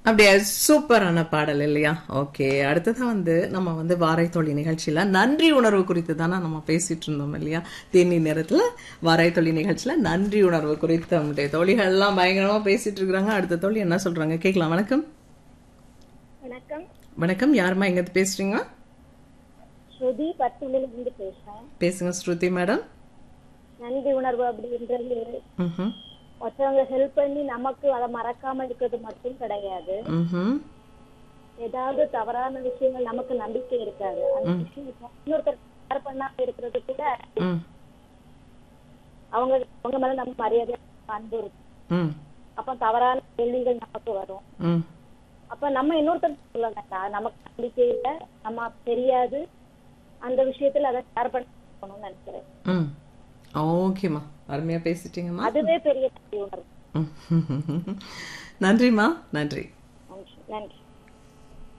அப்படியா சூப்பரான பாடல் இல்லையா ஓகே அடுத்ததா வந்து நம்ம வந்து வாரை தொழி நிகழ்ச்சியில நன்றி உணர்வு குறித்து தானே நம்ம பேசிட்டு இருந்தோம் இல்லையா தேனி நேரத்துல வாரை தொழி நிகழ்ச்சியில நன்றி உணர்வு குறித்து நம்முடைய தோழிகள் எல்லாம் பயங்கரமா பேசிட்டு இருக்கிறாங்க அடுத்த தோழி என்ன சொல்றாங்க கேட்கலாம் வணக்கம் வணக்கம் வணக்கம் யாருமா எங்க இருந்து பேசுறீங்க ஸ்ருதி பத்துலில் இருந்து பேசுறேன் பேசுங்க ஸ்ருதி மேடம் நன்றி உணர்வு அப்படின்றது ம்ஹும் மற்றவங்க ஹெல்ப் பண்ணி நமக்கு அதை மறக்காம இருக்கிறது மட்டும் கிடையாது ம்ஹும் ஏதாவது தவறான விஷயங்கள் நமக்கு நம்பிக்கை இருக்காது அந்த விஷயம் இன்னொருத்தர் ஷேர் பண்ணாம இருக்கிறது கூட ம் அவங்க அவங்க மேல நம்ம மரியாதை அன்பு இருக்கும் ம் அப்ப தவறான கேள்விகள் நமக்கு வரும் ம் அப்ப நம்ம இன்னொருத்தர் சொல்ல வேண்டாம் நமக்கு நம்பிக்கை இல்லை நம்ம தெரியாது அந்த விஷயத்துல அதை ஷேர் பண்ணணும்னு நினைக்கிறேன் ம் ஓகேம்மா அருமையா பேசிட்டீங்கம்மா அதுவே பெரிய நன்றி உணர்வு ம். நன்றிம்மா நன்றி நன்றி நன்றி